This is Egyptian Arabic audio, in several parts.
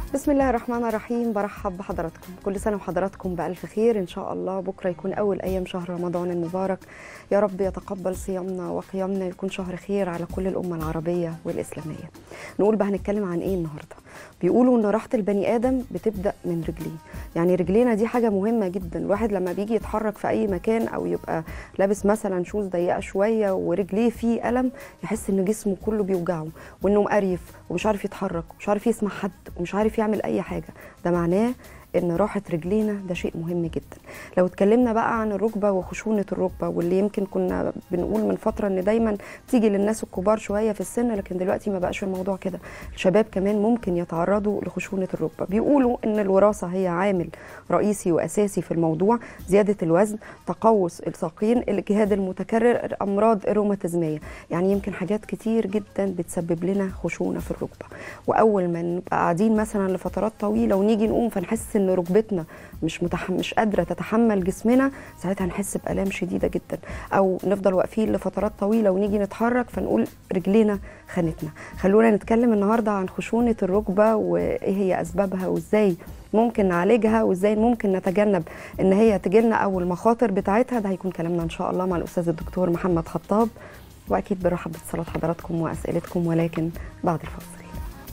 بسم الله الرحمن الرحيم برحب بحضراتكم كل سنة وحضراتكم بألف خير إن شاء الله بكرة يكون أول أيام شهر رمضان المبارك يا رب يتقبل صيامنا وقيامنا يكون شهر خير على كل الأمة العربية والإسلامية نقول بقى هنتكلم عن إيه النهاردة بيقولوا إن راحة البني آدم بتبدأ من رجليه يعني رجلينا دي حاجة مهمة جدا الواحد لما بيجي يتحرك في أي مكان أو يبقى لابس مثلا شوز ضيقة شوية ورجليه فيه ألم يحس إن جسمه كله بيوجعه وإنه مقريف ومش عارف يتحرك ومش عارف يسمع حد ومش عارف يعمل أي حاجة ده معناه ان راحه رجلينا ده شيء مهم جدا لو اتكلمنا بقى عن الركبه وخشونه الركبه واللي يمكن كنا بنقول من فتره ان دايما تيجي للناس الكبار شويه في السن لكن دلوقتي ما بقاش الموضوع كده الشباب كمان ممكن يتعرضوا لخشونه الركبه بيقولوا ان الوراثه هي عامل رئيسي واساسي في الموضوع زياده الوزن تقوس الساقين الاجهاد المتكرر امراض الروماتيزميه يعني يمكن حاجات كتير جدا بتسبب لنا خشونه في الركبه واول ما نبقى قاعدين مثلا لفترات طويله ونيجي نقوم فنحس ان ركبتنا مش متح... مش قادره تتحمل جسمنا ساعتها هنحس بالام شديده جدا او نفضل واقفين لفترات طويله ونيجي نتحرك فنقول رجلينا خانتنا خلونا نتكلم النهارده عن خشونه الركبه وايه هي اسبابها وازاي ممكن نعالجها وازاي ممكن نتجنب ان هي تجيلنا او المخاطر بتاعتها ده هيكون كلامنا ان شاء الله مع الاستاذ الدكتور محمد خطاب واكيد برحب باتصالات حضراتكم واسئلتكم ولكن بعد الفاصل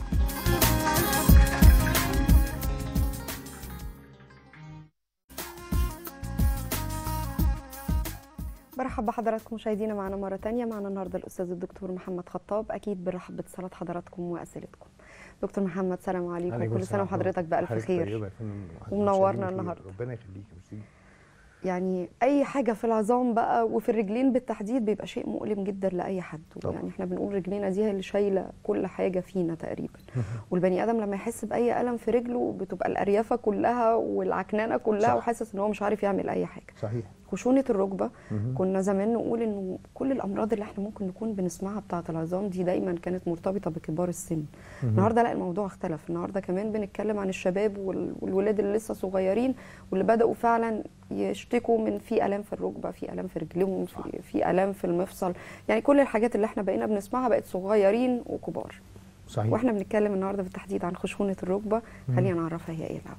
برحب بحضراتكم مشاهدينا معنا مرة تانية معنا النهاردة الأستاذ الدكتور محمد خطاب أكيد برحب باتصالات حضراتكم وأسئلتكم دكتور محمد سلام عليكم كل سنة وحضرتك بألف خير ومنورنا النهاردة ربنا يخليك ميرسي يعني أي حاجة في العظام بقى وفي الرجلين بالتحديد بيبقى شيء مؤلم جدا لأي حد طبعا. يعني احنا بنقول رجلينا دي هي اللي شايلة كل حاجة فينا تقريبا والبني آدم لما يحس بأي ألم في رجله بتبقى الأريافة كلها والعكنانة كلها صح. وحاسس إن هو مش عارف يعمل أي حاجة صحيح خشونة الركبة مهم. كنا زمان نقول انه كل الامراض اللي احنا ممكن نكون بنسمعها بتاعه العظام دي دايما كانت مرتبطه بكبار السن النهارده لا الموضوع اختلف النهارده كمان بنتكلم عن الشباب وال- والولاد اللي لسه صغيرين واللي بداوا فعلا يشتكوا من في الام في الركبه في الام في رجلهم في, في الام في المفصل يعني كل الحاجات اللي احنا بقينا بنسمعها بقت صغيرين وكبار صحيح واحنا بنتكلم النهارده بالتحديد عن خشونه الركبه خلينا نعرفها هي ايه الاول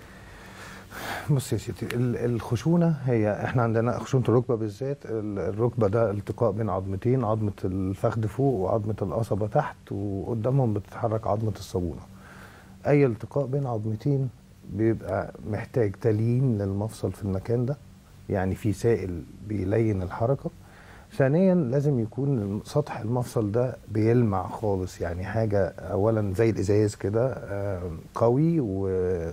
بص يا سيدي ال- الخشونه هي احنا عندنا خشونه الركبه بالذات ال- الركبه ده التقاء بين عظمتين عظمه الفخذ فوق وعظمه القصبه تحت وقدامهم بتتحرك عظمه الصابونه اي التقاء بين عظمتين بيبقى محتاج تليين للمفصل في المكان ده يعني في سائل بيلين الحركه ثانيا لازم يكون سطح المفصل ده بيلمع خالص يعني حاجه اولا زي الازاز كده آه، قوي و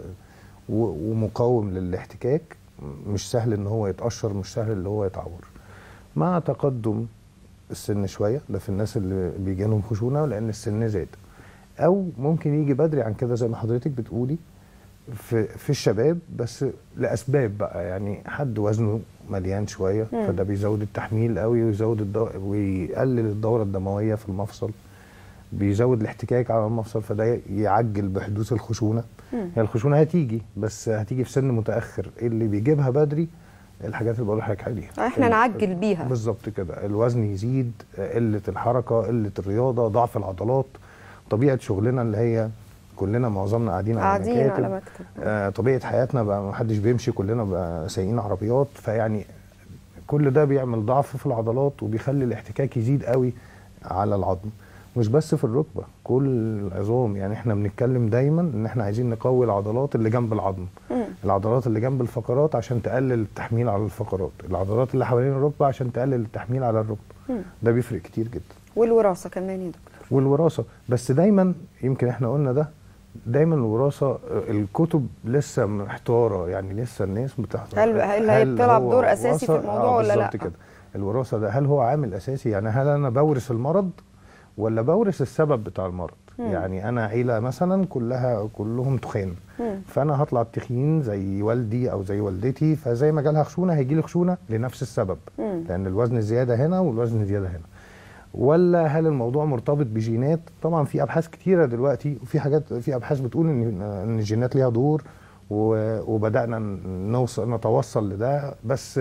و- ومقاوم للاحتكاك مش سهل ان هو يتقشر مش سهل ان هو يتعور مع تقدم السن شويه ده في الناس اللي بيجي لهم خشونه لان السن زاد او ممكن يجي بدري عن كده زي ما حضرتك بتقولي في في الشباب بس لاسباب بقى يعني حد وزنه مليان شويه مم. فده بيزود التحميل قوي ويزود الدو... ويقلل الدوره الدمويه في المفصل بيزود الاحتكاك على المفصل فده يعجل بحدوث الخشونه مم. هي الخشونه هتيجي بس هتيجي في سن متاخر اللي بيجيبها بدري الحاجات اللي بقول لحضرتك عليها احنا ال- نعجل بيها بالظبط كده الوزن يزيد قله الحركه قله الرياضه ضعف العضلات طبيعه شغلنا اللي هي كلنا معظمنا قاعدين على قاعدين مكاتب على مكتب آه طبيعه حياتنا بقى ما حدش بيمشي كلنا بقى سايقين عربيات فيعني كل ده بيعمل ضعف في العضلات وبيخلي الاحتكاك يزيد قوي على العظم مش بس في الركبه كل العظام يعني احنا بنتكلم دايما ان احنا عايزين نقوي العضلات اللي جنب العظم مم. العضلات اللي جنب الفقرات عشان تقلل التحميل على الفقرات العضلات اللي حوالين الركبه عشان تقلل التحميل على الركبه مم. ده بيفرق كتير جدا والوراثه كمان يا دكتور والوراثه بس دايما يمكن احنا قلنا ده دايما الوراثه الكتب لسه محتاره يعني لسه الناس بتحتار هل- هل هي بتلعب هو دور أساسي في وراثة؟ الموضوع ولا بالظبط لأ؟ كده الوراثه ده هل هو عامل اساسي يعني هل انا بورث المرض ولا بورث السبب بتاع المرض مم. يعني انا عيله مثلا كلها كلهم تخان مم. فانا هطلع تخين زي والدي او زي والدتي فزي ما جالها خشونه هيجي لي خشونه لنفس السبب مم. لان الوزن زياده هنا والوزن زياده هنا ولا هل الموضوع مرتبط بجينات طبعا في ابحاث كتيره دلوقتي وفي حاجات في ابحاث بتقول ان ان الجينات ليها دور و- وبدانا نوصل نتوصل لده بس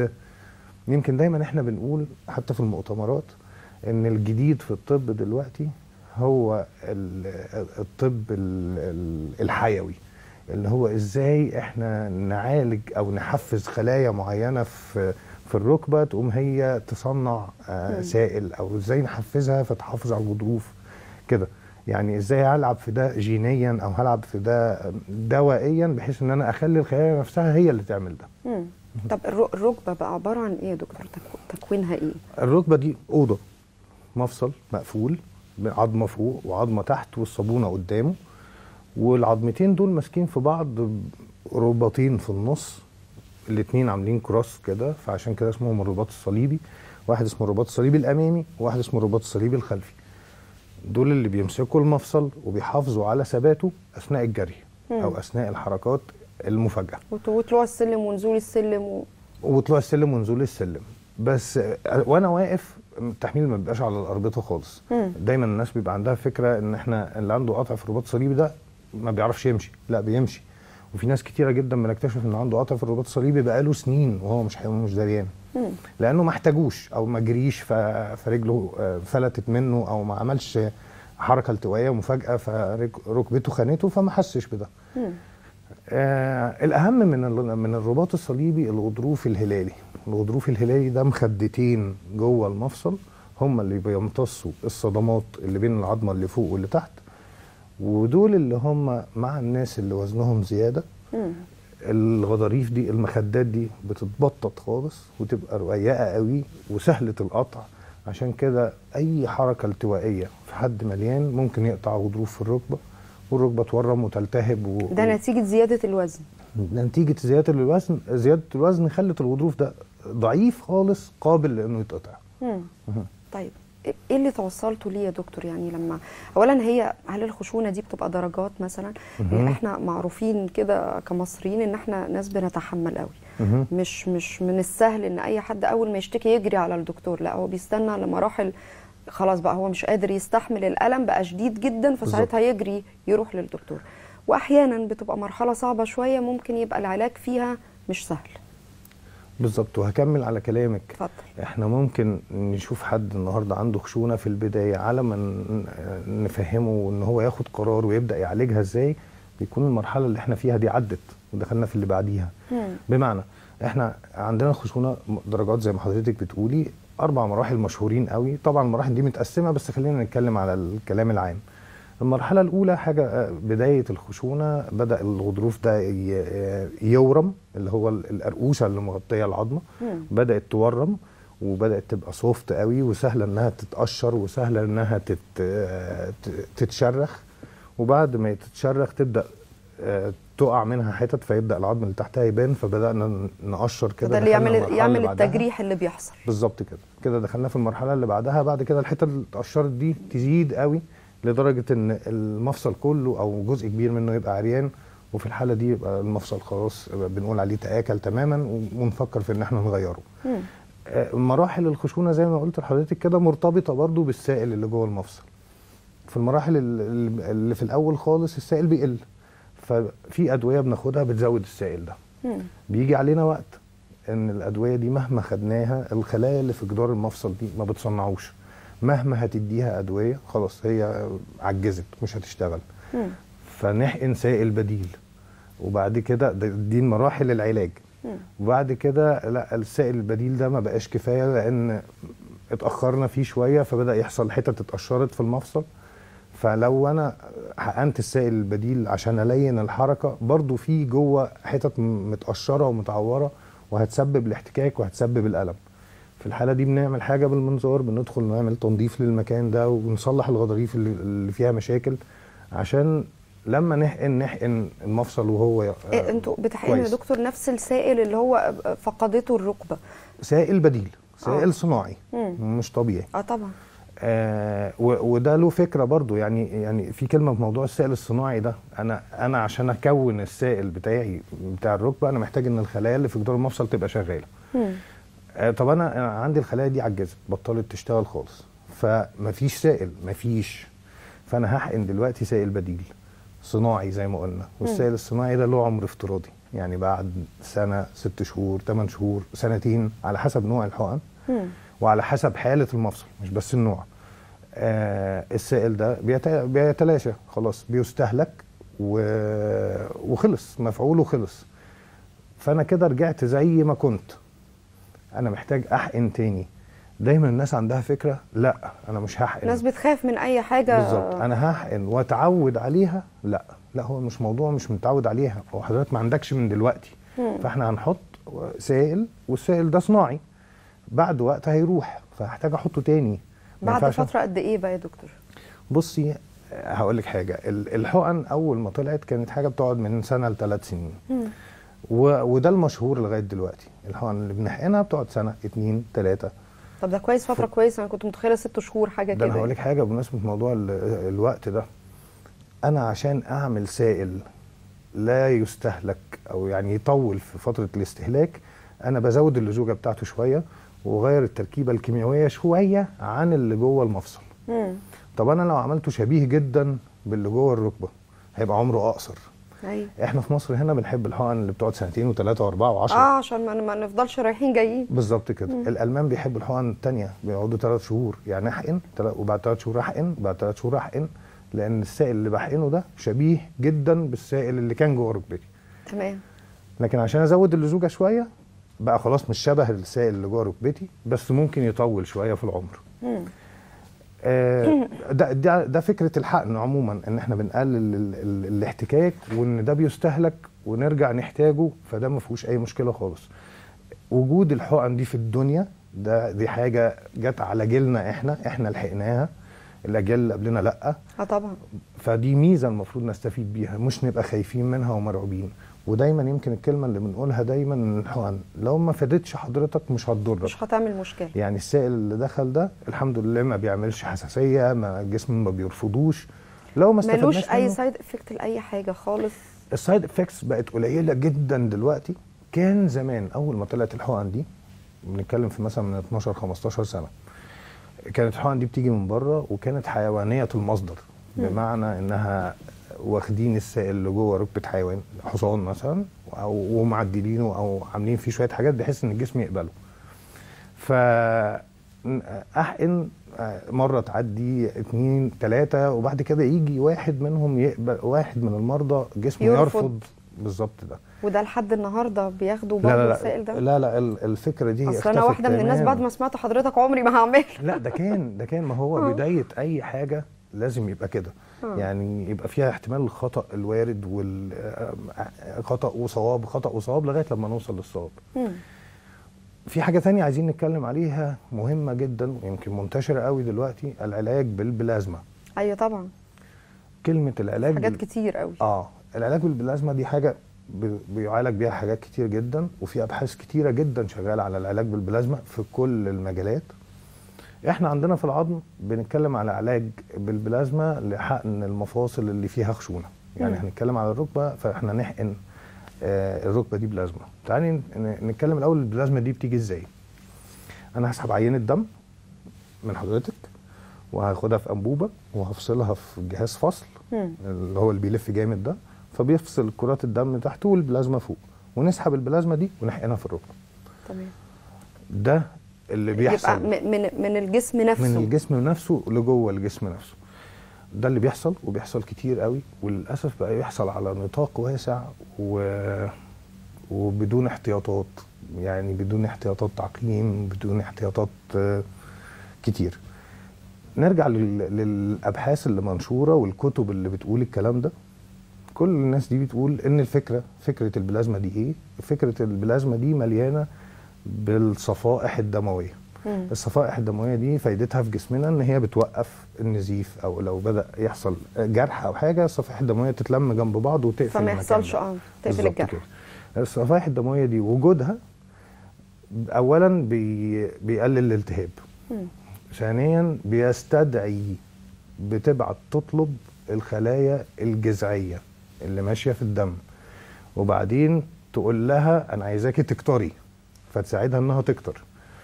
يمكن دايما احنا بنقول حتى في المؤتمرات ان الجديد في الطب دلوقتي هو ال- الطب ال- ال- الحيوي اللي هو ازاي احنا نعالج او نحفز خلايا معينه في في الركبه تقوم هي تصنع آه، مم. سائل او ازاي نحفزها فتحافظ على الغضروف كده يعني ازاي هلعب في ده جينيا او هلعب في ده دوائيا بحيث ان انا اخلي الخلايا نفسها هي اللي تعمل ده مم. طب الر- الركبه بقى عباره عن ايه يا دكتور تكو- تكوينها ايه الركبه دي اوضه مفصل مقفول عظمه فوق وعظمه تحت والصابونه قدامه والعظمتين دول ماسكين في بعض رباطين في النص الاتنين عاملين كروس كده فعشان كده اسمهم الرباط الصليبي واحد اسمه الرباط الصليبي الامامي وواحد اسمه الرباط الصليبي الخلفي دول اللي بيمسكوا المفصل وبيحافظوا على ثباته اثناء الجري مم. او اثناء الحركات المفاجئه وط- وطلوع السلم ونزول السلم و... وطلوع السلم ونزول السلم بس آه، وانا واقف التحميل ما بيبقاش على الاربطه خالص مم. دايما الناس بيبقى عندها فكره ان احنا اللي عنده قطع في الرباط الصليبي ده ما بيعرفش يمشي لا بيمشي وفي ناس كتيره جدا بنكتشف ان عنده قطع في الرباط الصليبي بقاله سنين وهو مش مش دريان مم. لانه ما احتاجوش او ما جريش ف- فرجله آه، فلتت منه او ما عملش حركه التوائيه مفاجاه فركبته خانته فما حسش بده مم. آه الاهم من ال- من الرباط الصليبي الغضروف الهلالي الغضروف الهلالي ده مخدتين جوه المفصل هم اللي بيمتصوا الصدمات اللي بين العظمه اللي فوق واللي تحت ودول اللي هم مع الناس اللي وزنهم زياده مم. الغضاريف دي المخدات دي بتتبطط خالص وتبقى رقيقه قوي وسهله القطع عشان كده اي حركه التوائيه في حد مليان ممكن يقطع غضروف في الركبه والركبه تورم وتلتهب و... ده نتيجه زياده الوزن نتيجه زياده الوزن زياده الوزن خلت الغضروف ده ضعيف خالص قابل لانه يتقطع مم. مهم. طيب ايه اللي توصلتوا ليه يا دكتور يعني لما اولا هي هل الخشونه دي بتبقى درجات مثلا مهم. يعني احنا معروفين كده كمصريين ان احنا ناس بنتحمل قوي مهم. مش مش من السهل ان اي حد اول ما يشتكي يجري على الدكتور لا هو بيستنى لمراحل خلاص بقى هو مش قادر يستحمل الالم بقى شديد جدا فساعتها يجري يروح للدكتور واحيانا بتبقى مرحله صعبه شويه ممكن يبقى العلاج فيها مش سهل بالظبط وهكمل على كلامك اتفضل احنا ممكن نشوف حد النهارده عنده خشونه في البدايه على ما ن- نفهمه ان هو ياخد قرار ويبدا يعالجها ازاي بيكون المرحله اللي احنا فيها دي عدت ودخلنا في اللي بعديها مم. بمعنى احنا عندنا الخشونه درجات زي ما حضرتك بتقولي اربع مراحل مشهورين قوي طبعا المراحل دي متقسمه بس خلينا نتكلم على الكلام العام المرحله الاولى حاجه آه، بدايه الخشونه بدا الغضروف ده ي- آه، يورم اللي هو ال- القرقوشه اللي مغطيه العظمه مم. بدات تورم وبدات تبقى سوفت قوي وسهله انها تتقشر وسهله انها تت آه، ت- تتشرخ وبعد ما تتشرخ تبدا آه، تقع منها حتت فيبدا العظم اللي تحتها يبان فبدانا ن- نقشر كده ده اللي دخلنا يعمل المرحلة يعمل اللي بعدها. التجريح اللي بيحصل بالظبط كده كده دخلنا في المرحله اللي بعدها بعد كده الحته اللي اتقشرت دي تزيد قوي لدرجه ان المفصل كله او جزء كبير منه يبقى عريان وفي الحاله دي يبقى المفصل خلاص بنقول عليه تاكل تماما ونفكر في ان احنا نغيره مم. آه، مراحل الخشونه زي ما قلت لحضرتك كده مرتبطه برضو بالسائل اللي جوه المفصل في المراحل ال- اللي في الاول خالص السائل بيقل ففي ادويه بناخدها بتزود السائل ده مم. بيجي علينا وقت ان الادويه دي مهما خدناها الخلايا اللي في جدار المفصل دي ما بتصنعوش مهما هتديها ادويه خلاص هي عجزت مش هتشتغل مم. فنحقن سائل بديل وبعد كده ده- دي مراحل العلاج مم. وبعد كده لا السائل البديل ده ما بقاش كفايه لان اتاخرنا فيه شويه فبدا يحصل حتت اتقشرت في المفصل فلو انا حقنت السائل البديل عشان الين الحركه برضو في جوه حتت م- متقشره ومتعوره وهتسبب الاحتكاك وهتسبب الالم في الحاله دي بنعمل حاجه بالمنظار بندخل نعمل تنظيف للمكان ده ونصلح الغضاريف اللي- اللي فيها مشاكل عشان لما نحقن نحقن المفصل وهو إيه انتوا بتحقنوا يا كويس. دكتور نفس السائل اللي هو فقدته الركبه سائل بديل سائل آه. صناعي مم. مش طبيعي اه طبعا آه و- وده له فكره برضو يعني يعني في كلمه في موضوع السائل الصناعي ده انا انا عشان اكون السائل بتاعي بتاع الركبه انا محتاج ان الخلايا اللي في جدار المفصل تبقى شغاله مم. آه طب انا أنا عندي الخلايا دي عجزت بطلت تشتغل خالص فمفيش سائل مفيش فانا هحقن دلوقتي سائل بديل صناعي زي ما قلنا والسائل الصناعي ده له عمر افتراضي يعني بعد سنه ست شهور ثمان شهور سنتين على حسب نوع الحقن مم. وعلى حسب حاله المفصل مش بس النوع آه السائل ده بيت- بيتلاشى خلاص بيستهلك و... وخلص مفعوله خلص فانا كده رجعت زي ما كنت انا محتاج احقن تاني دايما الناس عندها فكره لا انا مش هحقن الناس بتخاف من اي حاجه بالظبط انا هحقن واتعود عليها لا لا هو مش موضوع مش متعود عليها هو حضرتك ما عندكش من دلوقتي مم. فاحنا هنحط سائل والسائل ده صناعي بعد وقت هيروح فهحتاج احطه تاني ما بعد ينفعش- فتره قد ايه بقى يا دكتور بصي هقول لك حاجه ال- الحقن اول ما طلعت كانت حاجه بتقعد من سنه لثلاث سنين مم. و... وده المشهور لغايه دلوقتي الحقن اللي بنحقنها بتقعد سنه اتنين تلاته طب ده كويس فتره كويسه انا كنت متخيله ست شهور حاجه ده كده انا هقول لك حاجه بمناسبه موضوع ال... الوقت ده انا عشان اعمل سائل لا يستهلك او يعني يطول في فتره الاستهلاك انا بزود اللزوجه بتاعته شويه واغير التركيبه الكيميائيه شويه عن اللي جوه المفصل مم. طب انا لو عملته شبيه جدا باللي جوه الركبه هيبقى عمره اقصر ايوه احنا في مصر هنا بنحب الحقن اللي بتقعد سنتين وثلاثه واربعه وعشره اه عشان ما, ما نفضلش رايحين جايين بالظبط كده الالمان بيحبوا الحقن الثانيه بيقعدوا ثلاث شهور يعني احقن تلا- وبعد ثلاث شهور احقن بعد ثلاث شهور احقن لان السائل اللي بحقنه ده شبيه جدا بالسائل اللي كان جوه ركبتي تمام لكن عشان ازود اللزوجه شويه بقى خلاص مش شبه السائل اللي جوه ركبتي بس ممكن يطول شويه في العمر مم. آه، ده ده ده فكره الحقن عموما ان احنا بنقلل ال- ال- الاحتكاك وان ده بيستهلك ونرجع نحتاجه فده ما فيهوش اي مشكله خالص وجود الحقن دي في الدنيا ده دي حاجه جت على جيلنا احنا احنا لحقناها الاجيال اللي قبلنا لا اه طبعا فدي ميزه المفروض نستفيد بيها مش نبقى خايفين منها ومرعوبين ودايما يمكن الكلمه اللي بنقولها دايما ان الحقن لو ما فادتش حضرتك مش هتضرك مش هتعمل مشكله يعني السائل اللي دخل ده الحمد لله ما بيعملش حساسيه ما الجسم ما بيرفضوش لو ما ملوش استفدناش اي منه سايد افكت لاي حاجه خالص السايد افكتس بقت قليله جدا دلوقتي كان زمان اول ما طلعت الحقن دي بنتكلم في مثلا من 12 15 سنه كانت الحقن دي بتيجي من بره وكانت حيوانيه المصدر بمعنى انها واخدين السائل اللي جوه ركبه حيوان حصان مثلا او ومعدلينه او عاملين فيه شويه حاجات بحيث ان الجسم يقبله ف احقن مره تعدي اتنين تلاته وبعد كده يجي واحد منهم يقبل واحد من المرضى جسمه يرفض. يرفض بالظبط ده وده لحد النهارده بياخدوا لا برضه لا السائل ده لا لا ال- الفكره دي اصل انا اختفت واحده من الناس تماماً. بعد ما سمعت حضرتك عمري ما هعمل لا ده كان ده كان ما هو بدايه اي حاجه لازم يبقى كده آه. يعني يبقى فيها احتمال الخطا الوارد والخطا وصواب خطا وصواب لغايه لما نوصل للصواب مم. في حاجه تانية عايزين نتكلم عليها مهمه جدا ويمكن منتشره قوي دلوقتي العلاج بالبلازما ايوه طبعا كلمه العلاج حاجات بال- كتير قوي اه العلاج بالبلازما دي حاجه ب- بيعالج بيها حاجات كتير جدا وفي ابحاث كتيره جدا شغاله على العلاج بالبلازما في كل المجالات احنا عندنا في العظم بنتكلم على علاج بالبلازما لحقن المفاصل اللي فيها خشونه يعني مم. هنتكلم على الركبه فاحنا نحقن آه الركبه دي بلازما تعالي ن- نتكلم الاول البلازما دي بتيجي ازاي انا هسحب عينه دم من حضرتك وهاخدها في انبوبه وهفصلها في جهاز فصل مم. اللي هو اللي بيلف جامد ده فبيفصل كرات الدم تحته والبلازما فوق ونسحب البلازما دي ونحقنها في الركبه تمام ده اللي يبقى بيحصل م- من من الجسم نفسه من الجسم نفسه لجوه الجسم نفسه ده اللي بيحصل وبيحصل كتير قوي وللاسف بقى يحصل على نطاق واسع و... وبدون احتياطات يعني بدون احتياطات تعقيم بدون احتياطات آه، كتير نرجع لل... للابحاث اللي منشوره والكتب اللي بتقول الكلام ده كل الناس دي بتقول ان الفكره فكره البلازما دي ايه فكره البلازما دي مليانه بالصفائح الدمويه مم. الصفائح الدمويه دي فايدتها في جسمنا ان هي بتوقف النزيف او لو بدا يحصل جرح او حاجه الصفائح الدمويه تتلم جنب بعض وتقفل فما المكان يحصلش ده. اه تقفل بالظبط الجرح كده. الصفائح الدمويه دي وجودها اولا بي بيقلل الالتهاب مم. ثانيا بيستدعي بتبعت تطلب الخلايا الجذعيه اللي ماشيه في الدم وبعدين تقول لها انا عايزاكي تكتري فتساعدها انها تكتر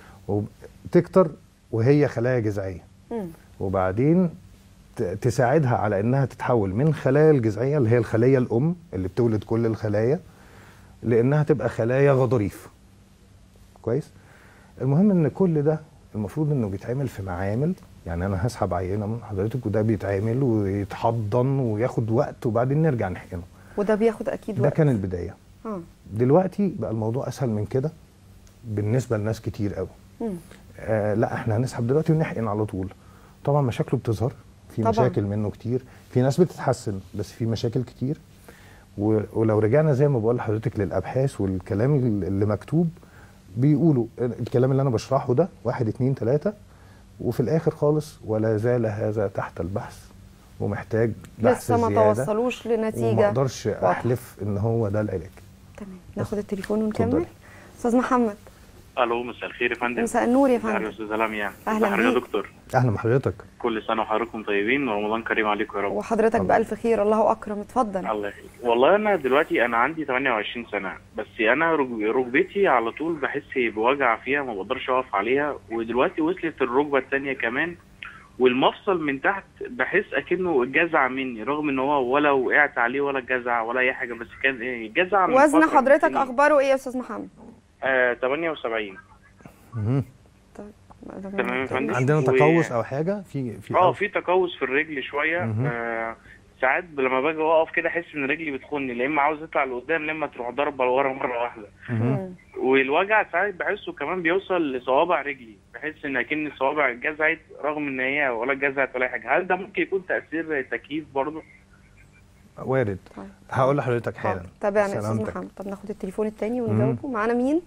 وتكتر وهي خلايا جذعيه مم. وبعدين ت- تساعدها على انها تتحول من خلايا الجذعيه اللي هي الخليه الام اللي بتولد كل الخلايا لانها تبقى خلايا غضاريف كويس المهم ان كل ده المفروض انه بيتعمل في معامل يعني انا هسحب عينه من حضرتك وده بيتعمل ويتحضن وياخد وقت وبعدين نرجع نحقنه وده بياخد اكيد ده وقت كان البدايه اه دلوقتي بقى الموضوع اسهل من كده بالنسبه لناس كتير قوي مم. آه لا احنا هنسحب دلوقتي ونحقن على طول طبعا مشاكله بتظهر في طبعاً. مشاكل منه كتير في ناس بتتحسن بس في مشاكل كتير و- ولو رجعنا زي ما بقول لحضرتك للابحاث والكلام اللي مكتوب بيقولوا الكلام اللي انا بشرحه ده واحد اتنين تلاته وفي الاخر خالص ولا زال هذا تحت البحث ومحتاج بحث لسه ما زيادة توصلوش وما لنتيجه اقدرش واضحة. احلف ان هو ده العلاج تمام ناخد التليفون ونكمل اتفضلي. استاذ محمد الو مساء الخير يا فندم مساء النور يا مساء الخير فندم يا استاذ لميا أهلا حضرتك يا بيك. دكتور اهلا بحضرتك كل سنه وحضراتكم طيبين ورمضان كريم عليكم يا رب وحضرتك الله. بألف خير الله أكرم اتفضل الله يخليك والله انا دلوقتي انا عندي 28 سنه بس انا رج- ركبتي على طول بحس بوجع فيها ما بقدرش اقف عليها ودلوقتي وصلت الركبه الثانيه كمان والمفصل من تحت بحس اكنه جزع مني رغم ان هو ولا وقعت عليه ولا جزع ولا اي حاجه بس كان ايه جزع من وزن فترة من حضرتك سنين. أخباره إيه يا أستاذ محمد؟ آه 78 مهم. تمام يا فندم. عندنا و- تقوس او حاجه في في اه في تقوس في الرجل شويه مهم. آه ساعات لما باجي اقف كده احس ان رجلي بتخني لا اما عاوز اطلع لقدام لا اما تروح ضربه لورا مره واحده مهم. مم. والوجع ساعات بحسه كمان بيوصل لصوابع رجلي بحس ان اكن الصوابع اتجزعت رغم ان هي ولا اتجزعت ولا اي حاجه هل ده ممكن يكون تاثير تكييف برضه وارد طيب. هقول لحضرتك حالا حاضر. تابعنا يا أستاذ سلامتك. محمد طب ناخد التليفون التاني ونجاوبه معانا مين؟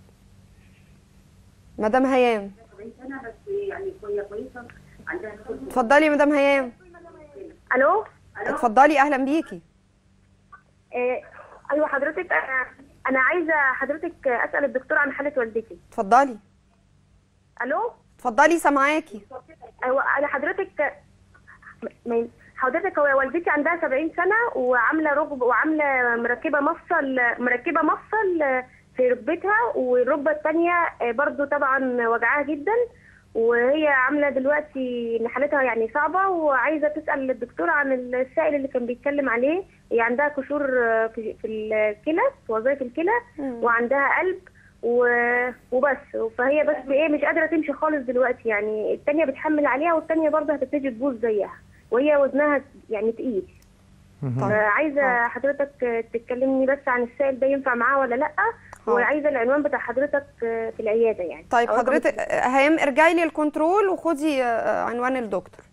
مدام هيام اتفضلي يا مدام هيام الو اتفضلي أهلا بيكي آه، ايوه حضرتك انا انا عايزه حضرتك اسال الدكتور عن حاله والدتي اتفضلي الو اتفضلي سامعاكي ايوه انا حضرتك م- حضرتك هو والدتي عندها 70 سنه وعامله ركب وعامله مركبه مفصل مركبه مفصل في ركبتها والركبه الثانيه برضو طبعا وجعها جدا وهي عامله دلوقتي ان حالتها يعني صعبه وعايزه تسال الدكتور عن السائل اللي كان بيتكلم عليه هي عندها كسور في في الكلى في وظائف الكلى مم. وعندها قلب و- وبس فهي بس ايه مش قادره تمشي خالص دلوقتي يعني التانية بتحمل عليها والتانية برضه هتبتدي تبوظ زيها وهي وزنها يعني تقيل مهم. طيب. عايزه حضرتك تتكلمني بس عن السائل ده ينفع معاه ولا لا حاضر. وعايزه العنوان بتاع حضرتك في العياده يعني طيب أو رقم حضرتك هيام ارجعي لي الكنترول وخدي آه، عنوان الدكتور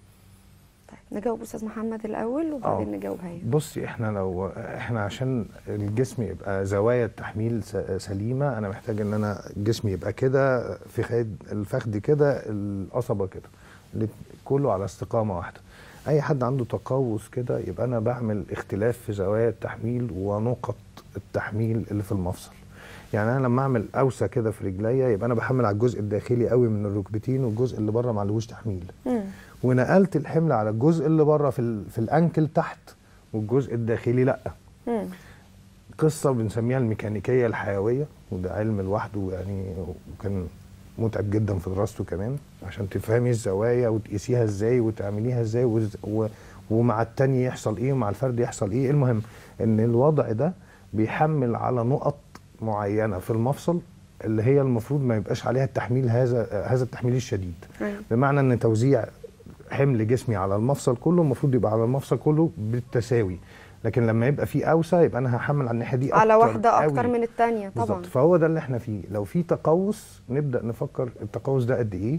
طيب نجاوب استاذ محمد الاول وبعدين آه. نجاوب هيام بصي احنا لو احنا عشان الجسم يبقى زوايا التحميل س- سليمه انا محتاج ان انا جسمي يبقى كده في خد الفخذ كده القصبه كده الات- كله على استقامه واحده اي حد عنده تقوس كده يبقى انا بعمل اختلاف في زوايا التحميل ونقط التحميل اللي في المفصل يعني انا لما اعمل اوسه كده في رجليا يبقى انا بحمل على الجزء الداخلي قوي من الركبتين والجزء اللي بره معلهوش تحميل مم. ونقلت الحمل على الجزء اللي بره في ال- في الانكل تحت والجزء الداخلي لا مم. قصه بنسميها الميكانيكيه الحيويه وده علم لوحده يعني وكان متعب جدا في دراسته كمان عشان تفهمي الزوايا وتقيسيها ازاي وتعمليها ازاي وز- و- ومع التاني يحصل ايه ومع الفرد يحصل ايه المهم ان الوضع ده بيحمل على نقط معينه في المفصل اللي هي المفروض ما يبقاش عليها التحميل هذا هذا التحميل الشديد أيوة. بمعنى ان توزيع حمل جسمي على المفصل كله المفروض يبقى على المفصل كله بالتساوي لكن لما يبقى في اوسع يبقى انا هحمل على الناحيه دي على أكتر واحده اكتر قوي. من الثانيه طبعا بالظبط فهو ده اللي احنا فيه لو في تقوس نبدا نفكر التقوس ده قد ايه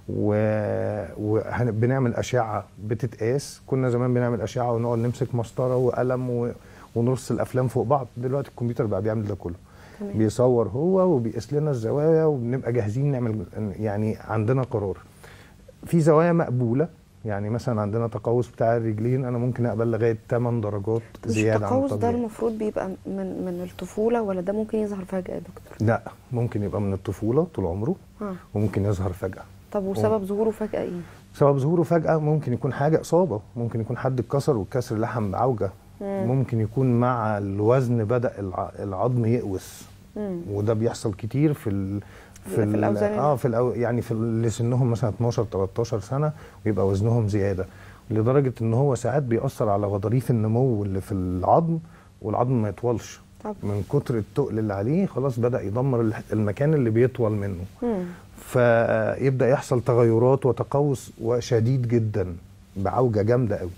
وبنعمل اشعه بتتقاس كنا زمان بنعمل اشعه ونقعد نمسك مسطره وقلم و... ونرص الافلام فوق بعض دلوقتي الكمبيوتر بقى بيعمل ده كله تمام. بيصور هو وبيقيس لنا الزوايا وبنبقى جاهزين نعمل يعني عندنا قرار في زوايا مقبوله يعني مثلا عندنا تقوس بتاع الرجلين انا ممكن اقبل لغايه 8 درجات مش زياده عن التقوس ده الطبيعي المفروض بيبقى من من الطفوله ولا ده ممكن يظهر فجاه يا دكتور لا ممكن يبقى من الطفوله طول عمره اه وممكن يظهر فجاه طب وسبب ظهوره فجاه ايه سبب ظهوره فجأة ممكن يكون حاجة إصابة ممكن يكون حد اتكسر والكسر لحم بعوجة مم. ممكن يكون مع الوزن بدأ الع- العظم يقوس مم. وده بيحصل كتير في ال في ال- الأوزان اه في الأو يعني في اللي سنهم مثلا 12 13 سنة ويبقى وزنهم زيادة لدرجة ان هو ساعات بيأثر على غضاريف النمو اللي في العظم والعظم ما يطولش طب من كتر التقل اللي عليه خلاص بدأ يدمر الح- المكان اللي بيطول منه مم. فيبدا يحصل تغيرات وتقوس وشديد جدا بعوجه جامده قوي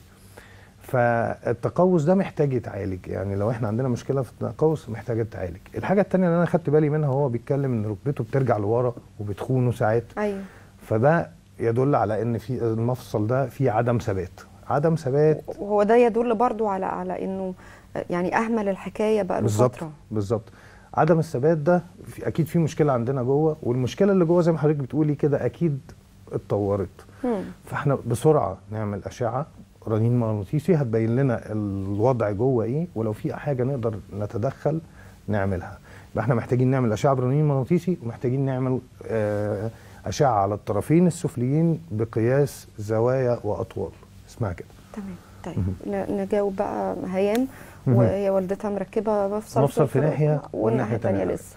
فالتقوس ده محتاج يتعالج يعني لو احنا عندنا مشكله في التقوس محتاجه تتعالج الحاجه التانية اللي انا خدت بالي منها هو بيتكلم ان ركبته بترجع لورا وبتخونه ساعات ايوه فده يدل على ان في المفصل ده فيه عدم ثبات عدم ثبات وهو ده يدل برضو على على انه يعني اهمل الحكايه بقى له بالظبط فتره بالظبط عدم الثبات ده في اكيد في مشكله عندنا جوه والمشكله اللي جوه زي ما حضرتك بتقولي كده اكيد اتطورت مم. فاحنا بسرعه نعمل اشعه رنين مغناطيسي هتبين لنا الوضع جوه ايه ولو في حاجه نقدر نتدخل نعملها يبقى احنا محتاجين نعمل اشعه برنين مغناطيسي ومحتاجين نعمل آه، اشعه على الطرفين السفليين بقياس زوايا واطوال اسمها كده تمام طيب ن- نجاوب بقى هيام وهي والدتها مركبه مفصل مفصل في ناحية والناحيه والناحية الثانيه تانية. لسه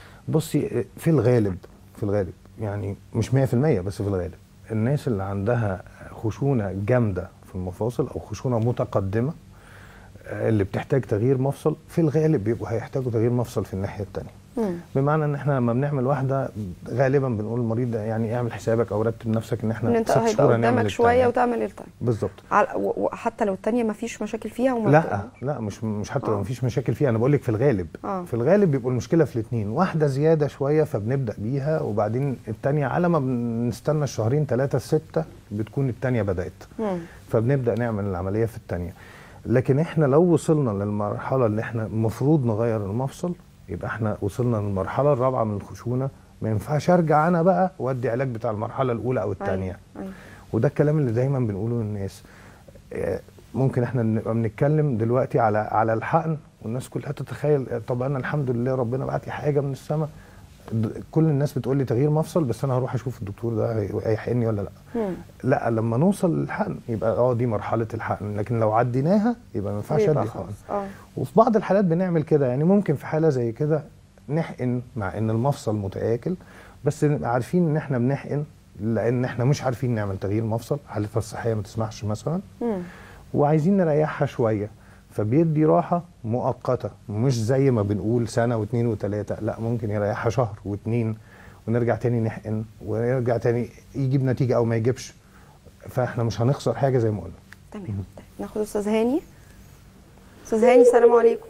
بصي في الغالب في الغالب يعني مش 100% بس في الغالب الناس اللي عندها خشونه جامده في المفاصل او خشونه متقدمه آه، اللي بتحتاج تغيير مفصل في الغالب بيبقوا هيحتاجوا تغيير مفصل في الناحيه الثانيه مم. بمعنى ان احنا لما بنعمل واحده غالبا بنقول للمريض ده يعني اعمل حسابك او رتب نفسك ان احنا ان انت ست هيبقى شهور هنعمل قدامك شويه التانية. وتعمل التانية بالظبط على- و- وحتى لو التانية ما فيش مشاكل فيها وما لا لا مش مش حتى لو آه. مفيش مشاكل فيها انا بقول لك في الغالب آه. في الغالب بيبقوا المشكله في الاثنين واحده زياده شويه فبنبدا بيها وبعدين الثانيه على ما بنستنى الشهرين ثلاثه سته بتكون الثانيه بدات مم. فبنبدا نعمل العمليه في الثانيه لكن احنا لو وصلنا للمرحله اللي احنا المفروض نغير المفصل يبقى احنا وصلنا للمرحله الرابعه من الخشونه ما ينفعش ارجع انا بقى وادي علاج بتاع المرحله الاولى او الثانيه أيوة. أيوة. وده الكلام اللي دايما بنقوله للناس آه، ممكن احنا نبقى بنتكلم دلوقتي على على الحقن والناس كلها تتخيل آه، طب انا الحمد لله ربنا بعت لي حاجه من السماء د- كل الناس بتقول لي تغيير مفصل بس انا هروح اشوف الدكتور ده هي- هيحقني ولا لا مم. لا لما نوصل للحقن يبقى اه دي مرحله الحقن لكن لو عديناها يبقى ما ينفعش بيبقى ادي خلاص خالص اه وفي بعض الحالات بنعمل كده يعني ممكن في حاله زي كده نحقن مع ان المفصل متآكل بس نبقى عارفين ان احنا بنحقن لان احنا مش عارفين نعمل تغيير مفصل حالتها الصحيه ما تسمحش مثلا مم. وعايزين نريحها شويه فبيدي راحه مؤقته مش زي ما بنقول سنه واثنين وثلاثه لا ممكن يريحها شهر واثنين ونرجع تاني نحقن ونرجع تاني يجيب نتيجه او ما يجيبش فاحنا مش هنخسر حاجه زي ما قلنا تمام طيب ناخد استاذ هاني استاذ هاني السلام عليكم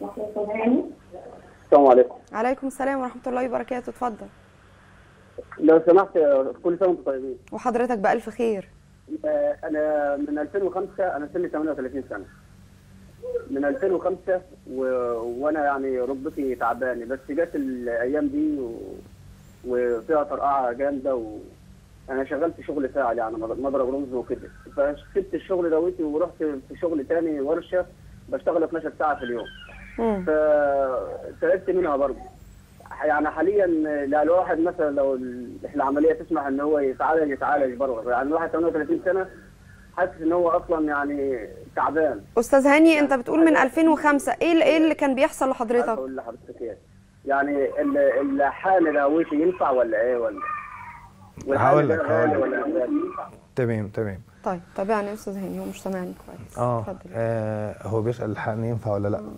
السلام عليكم عليكم السلام ورحمه الله وبركاته اتفضل لو سمحت كل سنه وانتم طيبين وحضرتك بألف خير آه، انا من 2005 انا سني 38 سنه من 2005 و... وانا يعني ركبتي تعبانه بس جت الايام دي و... وفيها طرقعه جامده و... انا شغلت شغل فاعل يعني مضرب رمز وكده فسبت الشغل دوتي ورحت في شغل تاني ورشه بشتغل 12 ساعه في اليوم مم. فتعبت منها برضه يعني حاليا لا الواحد مثلا لو ال- العمليه تسمح ان هو يتعالج يتعالج بره يعني الواحد 38 سنه حاسس ان هو اصلا يعني تعبان استاذ هاني انت بتقول من 2005 ايه ال- ايه اللي كان بيحصل عارف لحضرتك اقول لحضرتك ايه يعني ال- الحال دوتي ينفع ولا ايه ولا هقول لك- ده غالي هقول لك. ولا مش غالي؟ تمام تمام طيب تابعني يا استاذ هاني هو مش سامعني كويس اه, اتفضل آه هو بيسال الحقن ينفع ولا لا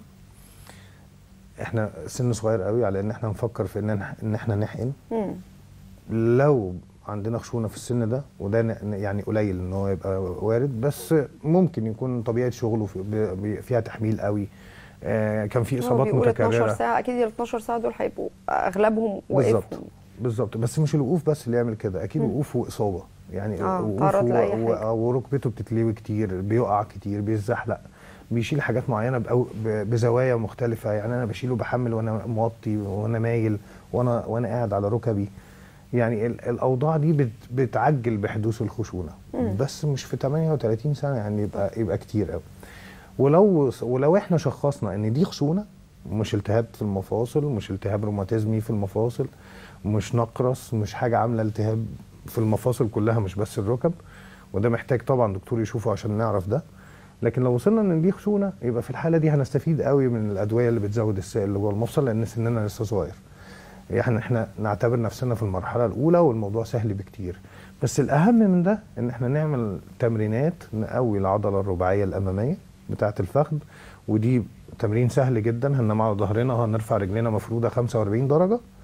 احنا سن صغير قوي على ان احنا نفكر في ان إح- ان احنا نحقن مم. لو عندنا خشونه في السن ده وده ن- يعني قليل ان هو يبقى وارد بس ممكن يكون طبيعه شغله في ب- ب- فيها تحميل قوي آه كان في هو اصابات بيقول 12 متكرره ساعه اكيد ال 12 ساعه دول هيبقوا اغلبهم بالظبط واقفهم بالظبط بس مش الوقوف بس اللي يعمل كده اكيد وقوف واصابه يعني آه، وقوف تعرض و- لأي و- حاجة. وركبته بتتلوي كتير بيقع كتير بيتزحلق بيشيل حاجات معينه بأو ب- بزوايا مختلفه يعني انا بشيله بحمل وانا موطي وانا مايل وانا وانا قاعد على ركبي يعني ال- الاوضاع دي بت بتعجل بحدوث الخشونه بس مش في 38 سنه يعني يبقى يبقى كتير قوي ولو ولو احنا شخصنا ان دي خشونه مش التهاب في المفاصل مش التهاب روماتيزمي في المفاصل مش نقرس مش حاجه عامله التهاب في المفاصل كلها مش بس الركب وده محتاج طبعا دكتور يشوفه عشان نعرف ده لكن لو وصلنا ان دي خشونه يبقى في الحاله دي هنستفيد قوي من الادويه اللي بتزود السائل اللي جوه المفصل لان سننا لسه صغير يعني احنا نعتبر نفسنا في المرحله الاولى والموضوع سهل بكتير بس الاهم من ده ان احنا نعمل تمرينات نقوي العضله الرباعيه الاماميه بتاعه الفخذ ودي تمرين سهل جدا هننام على ظهرنا هنرفع رجلينا مفروده 45 درجه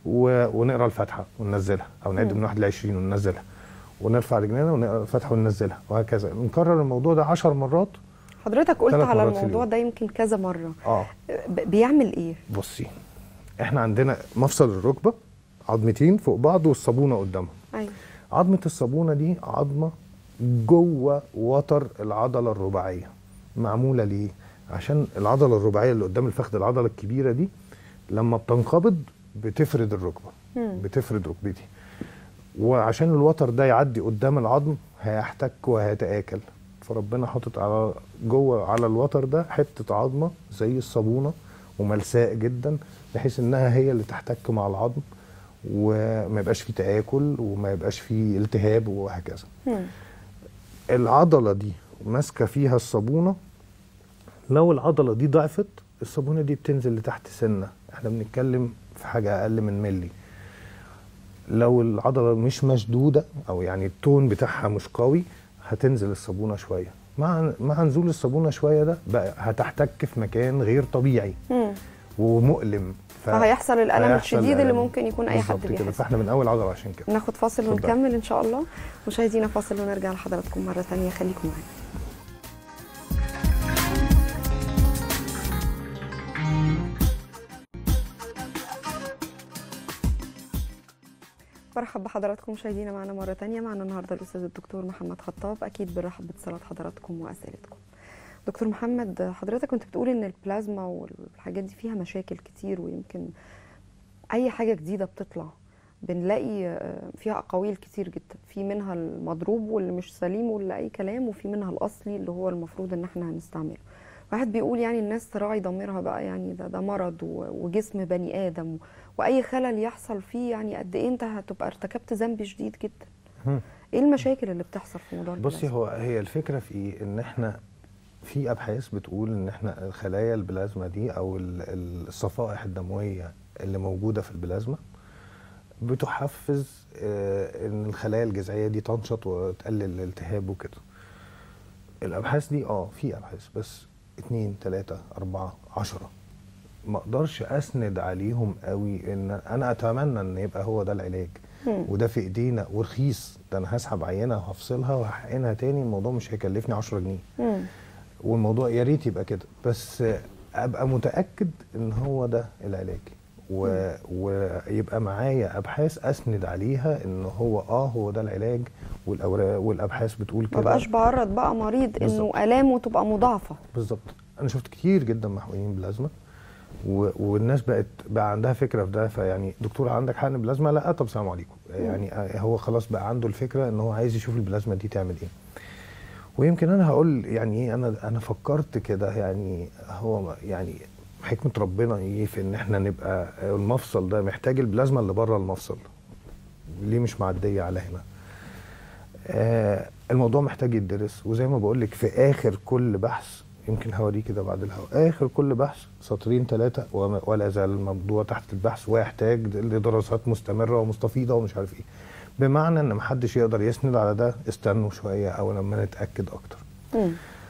و... ونقرا الفاتحه وننزلها او نعد من 1 ل 20 وننزلها ونرفع رجلنا ونقرا الفاتحه وننزلها وهكذا نكرر الموضوع ده 10 مرات حضرتك قلت ثلاث على مرات في الموضوع اليوم. ده يمكن كذا مره اه ب- بيعمل ايه بصي احنا عندنا مفصل الركبه عظمتين فوق بعض والصابونه قدامهم ايوه عظمه الصابونه دي عظمه جوه وتر العضله الرباعيه معموله ليه عشان العضله الرباعيه اللي قدام الفخذ العضله الكبيره دي لما بتنقبض بتفرد الركبه مم. بتفرد ركبتي وعشان الوتر ده يعدي قدام العظم هيحتك وهيتآكل فربنا حاطط على جوه على الوتر ده حته عظمه زي الصابونه وملساء جدا بحيث انها هي اللي تحتك مع العظم وما يبقاش فيه تآكل وما يبقاش فيه التهاب وهكذا مم. العضله دي ماسكه فيها الصابونه لو العضله دي ضعفت الصابونه دي بتنزل لتحت سنه احنا بنتكلم في حاجه اقل من ملي لو العضله مش مشدوده او يعني التون بتاعها مش قوي هتنزل الصابونه شويه مع مع نزول الصابونه شويه ده بقى هتحتك في مكان غير طبيعي مم. ومؤلم ف- فهيحصل الالم هيحصل الشديد اللي الألم. ممكن يكون اي حد بالظبط كده بيحس فاحنا من اول عضله عشان كده ناخد فاصل اتفضل. ونكمل ان شاء الله مشاهدينا فاصل ونرجع لحضراتكم مره ثانيه خليكم معانا برحب بحضراتكم مشاهدينا معنا مرة تانية معنا النهاردة الأستاذ الدكتور محمد خطاب أكيد بنرحب باتصالات حضراتكم وأسئلتكم دكتور محمد حضرتك كنت بتقول إن البلازما والحاجات دي فيها مشاكل كتير ويمكن أي حاجة جديدة بتطلع بنلاقي آه، فيها أقاويل كتير جدا في منها المضروب واللي مش سليم واللي أي كلام وفي منها الأصلي اللي هو المفروض إن احنا هنستعمله واحد بيقول يعني الناس تراعي ضميرها بقى يعني ده ده مرض و- وجسم بني آدم و- وأي خلل يحصل فيه يعني قد إيه أنت هتبقى ارتكبت ذنب شديد جدا مم. إيه المشاكل اللي بتحصل في موضوع بصي البلازما؟ هو هي الفكره في ايه ان احنا في ابحاث بتقول ان احنا خلايا البلازما دي او ال- ال- الصفائح الدمويه اللي موجوده في البلازما بتحفز آه، ان الخلايا الجذعيه دي تنشط وتقلل الالتهاب وكده الابحاث دي اه في ابحاث بس اتنين تلاتة اربعة عشرة ما اقدرش اسند عليهم قوي ان انا اتمنى ان يبقى هو ده العلاج مم. وده في ايدينا ورخيص ده انا هسحب عينه وهفصلها وهحقنها تاني الموضوع مش هيكلفني 10 جنيه مم. والموضوع يا ريت يبقى كده بس ابقى متاكد ان هو ده العلاج و... ويبقى معايا ابحاث اسند عليها ان هو اه هو ده العلاج والاوراق والابحاث بتقول ما كده بقاش بعرض بقى مريض إنه بالظبط. آلامه تبقى مضاعفة بالظبط انا شفت كتير جدا محقنين بلازما و... والناس بقت بقى عندها فكره في ده فيعني دكتور عندك حقن بلازما لا طب سلام عليكم يعني آه، هو خلاص بقى عنده الفكره ان هو عايز يشوف البلازما دي تعمل ايه ويمكن انا هقول يعني ايه انا انا فكرت كده يعني هو يعني حكمه ربنا ايه في ان احنا نبقى المفصل ده محتاج البلازما اللي بره المفصل ليه مش معديه على هنا آه الموضوع محتاج يدرس وزي ما بقول لك في اخر كل بحث يمكن هوريه كده بعد الهواء اخر كل بحث سطرين ثلاثه ولا زال الموضوع تحت البحث ويحتاج لدراسات مستمره ومستفيضه ومش عارف ايه بمعنى ان محدش يقدر يسند على ده استنوا شويه او لما نتاكد اكتر مم.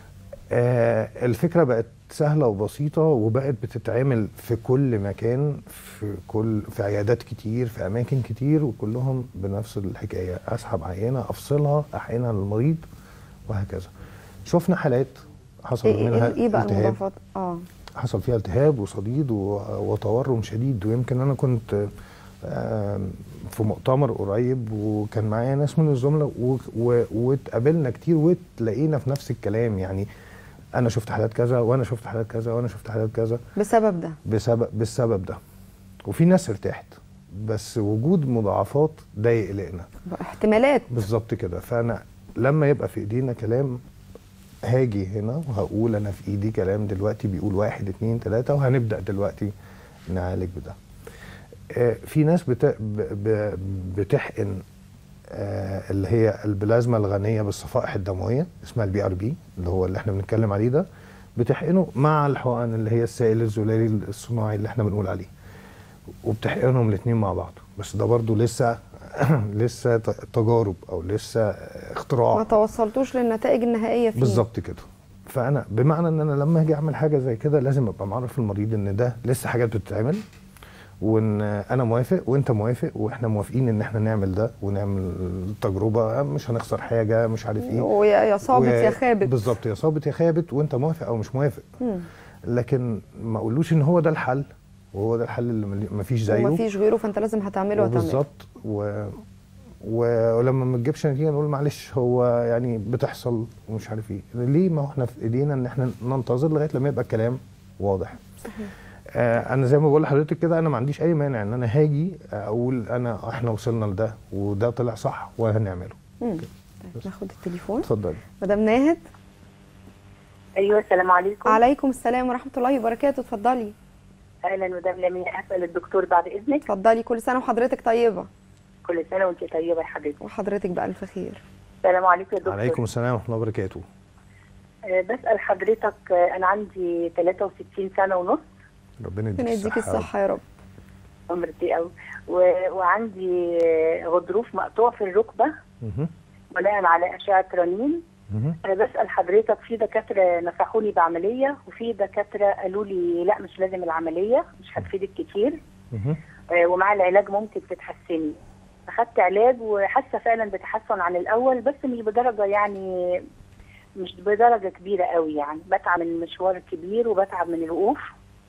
آه الفكره بقت سهله وبسيطه وبقت بتتعمل في كل مكان في كل في عيادات كتير في اماكن كتير وكلهم بنفس الحكايه اسحب عينه افصلها احقنها للمريض وهكذا شفنا حالات حصل إيه, منها إيه, إيه بقى التهاب المضاعفات؟ آه حصل فيها التهاب وصديد و- وتورم شديد ويمكن انا كنت آم، في مؤتمر قريب وكان معايا ناس من الزملاء و- و- واتقابلنا كتير وتلاقينا في نفس الكلام يعني انا شفت حالات كذا وانا شفت حالات كذا وانا شفت حالات كذا بسبب ده بسبب بالسبب ده وفي ناس ارتاحت بس وجود مضاعفات ده يقلقنا احتمالات بالظبط كده فانا لما يبقى في ايدينا كلام هاجي هنا وهقول انا في ايدي كلام دلوقتي بيقول واحد اتنين تلاته وهنبدا دلوقتي نعالج بده. آه، في ناس بت... ب... ب... بتحقن آه، اللي هي البلازما الغنيه بالصفائح الدمويه اسمها البي ار بي اللي هو اللي احنا بنتكلم عليه ده بتحقنه مع الحقن اللي هي السائل الزلالي الصناعي اللي احنا بنقول عليه. وبتحقنهم الاثنين مع بعض بس ده برضو لسه لسه ت- تجارب او لسه اختراع ما توصلتوش للنتائج النهائية فيه بالظبط كده فانا بمعنى ان انا لما اجي اعمل حاجه زي كده لازم ابقى معرف المريض ان ده لسه حاجات بتتعمل وان انا موافق وانت موافق واحنا موافقين ان احنا نعمل ده ونعمل تجربه مش هنخسر حاجه مش عارف ايه ويا يا صابت و- يا خابت بالظبط يا صابت يا خابت وانت موافق او مش موافق مم. لكن ما اقولوش ان هو ده الحل وهو ده الحل اللي ملي- مفيش زيه ومفيش غيره فانت لازم هتعمله هتعمله بالظبط و... و... ولما ما تجيبش نتيجه نقول معلش هو يعني بتحصل ومش عارف ايه ليه ما هو احنا في ايدينا ان احنا ننتظر لغايه لما يبقى الكلام واضح صحيح آه انا زي ما بقول لحضرتك كده انا ما عنديش اي مانع ان انا هاجي اقول انا احنا وصلنا لده وده طلع صح وهنعمله مم. طيب ناخد التليفون اتفضلي مدام ناهد ايوه السلام عليكم عليكم السلام ورحمه الله وبركاته اتفضلي اهلا مدام لمياء اسال الدكتور بعد اذنك اتفضلي كل سنه وحضرتك طيبه كل سنه وانت طيبه يا حبيبتي وحضرتك بالف خير السلام عليكم يا دكتور عليكم السلام ورحمه الله وبركاته آه، بسال حضرتك آه، انا عندي 63 سنه ونص ربنا ربنا يديك يديك الصحه يا رب عمرتي قوي و- وعندي آه، غضروف مقطوع في الركبه مهم. بناء على اشعه رنين مهم. انا بسال حضرتك في دكاتره نصحوني بعمليه وفي دكاتره قالوا لي لا مش لازم العمليه مش هتفيدك كتير مهم. آه، ومع العلاج ممكن تتحسني اخدت علاج وحاسه فعلا بتحسن عن الاول بس مش بدرجه يعني مش بدرجه كبيره قوي يعني بتعب من المشوار الكبير وبتعب من الوقوف